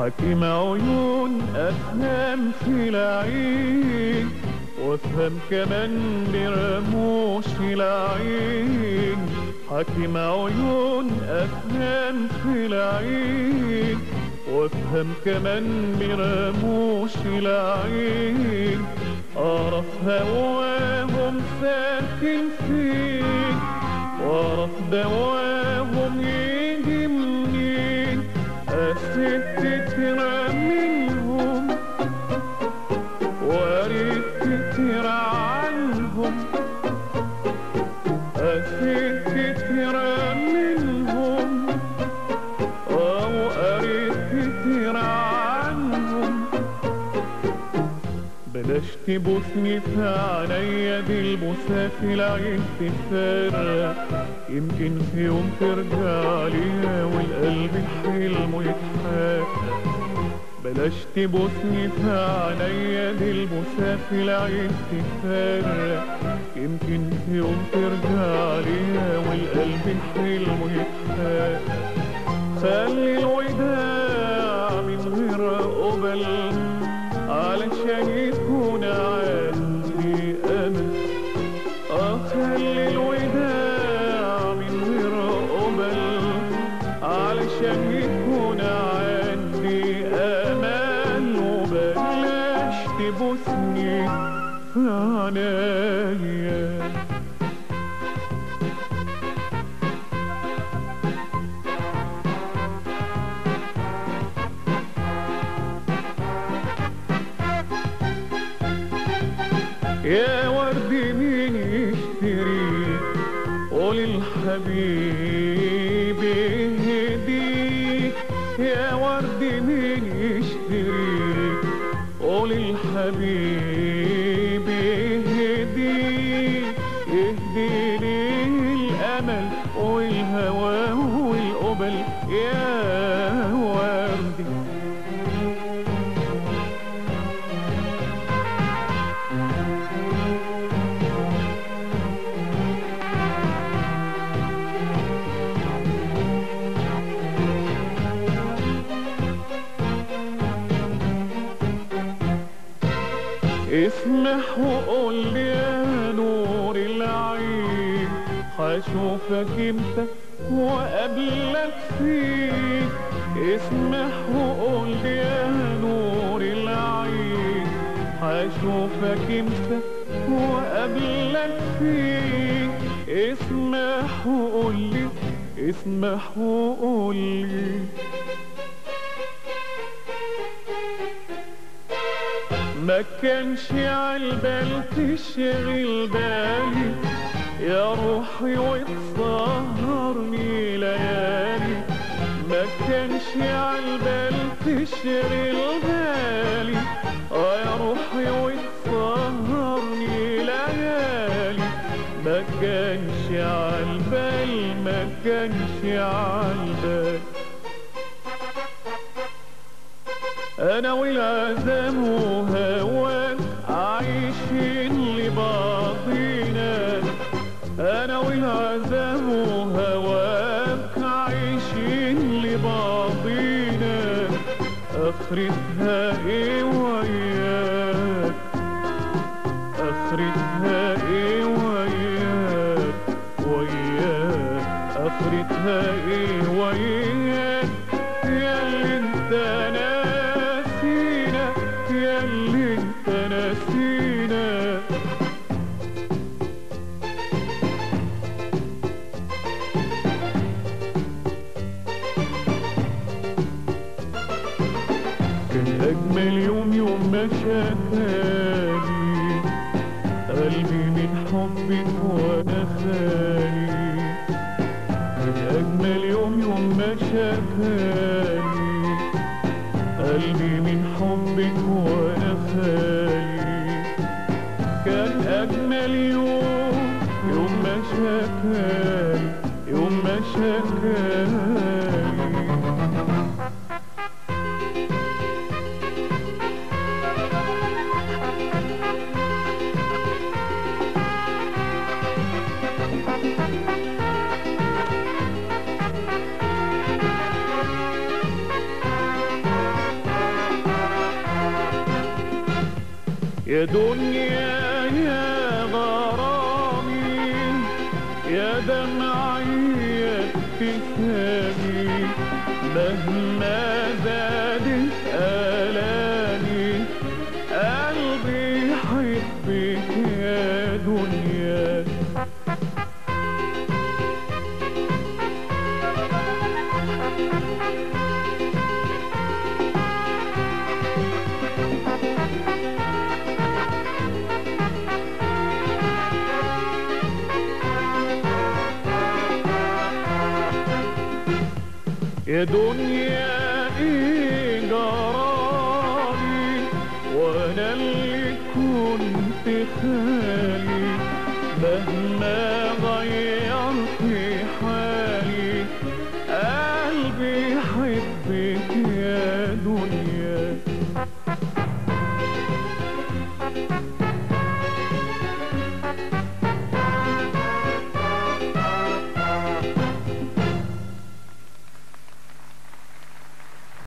حكيم عيون أفهم في العين وافهم كمان برموش العين حكيم عيون أفهم في العين وافهم كمان برموش العين أعرف هواهم ساكن فين وأعرف دواهم يجي منين أست ترى منهم وقريت كتير عنهم أست كتير منهم أو قريت كتير عنهم بلاش تبوسني في عينيا دي البوسة في العين تفرق يمكن في يوم ترجع ليا والقلب حلمه يتحقق بلاش تبوسني في عينيا دي البوسة في العين تفرق يمكن في يوم ترجع ليا والقلب حلمه يتحقق خلي الوداع من غير قبل علشان يكون عندي امل اخلي الوداع من غير قبل علشان يكون عندي امل وبلاش تبوسني في عينيا يا ورد مين يشتري قول الحبيب يهديك يا ورد مين يشتري قول الحبيب يهديك يهدي لي الامل والهوى والقبل يا وردي اسمح وقول لي يا نور العين هشوفك امتى وقابلك فين اسمح وقول لي يا نور العين هشوفك امتى وقابلك فين اسمح وقول لي اسمح وقول لي ما كانش عالبال تشغل بالي يا روحي وتسهرني ليالي ما كانش عالبال تشغل بالي اه يا روحي وتسهرني ليالي ما كانش عالبال ما كانش عالبال انا والعزام وهواك عايشين لبعضينا انا والعزام وهواك عايشين لبعضينا اخرتها ايه وياك اخرتها ايه وياك وياك اخرتها ايه وياك يا اللي انت ناسينا يا اللي انت ناسينا كان أجمل يوم يوم ما شافاني قلبي من حبك وأنا خالي كان أجمل يوم يوم ما شافاني قلبي من حبك وأنا خالي كان أجمل يوم يوم ما شافاني يوم ما شافاني يا دنيا يا غرامي يا دمعي يا ابتسامي مهما زادت آلامي قلبي يحبك يا دنيا يا دنيا ايه جرالي وانا اللي كنت خالي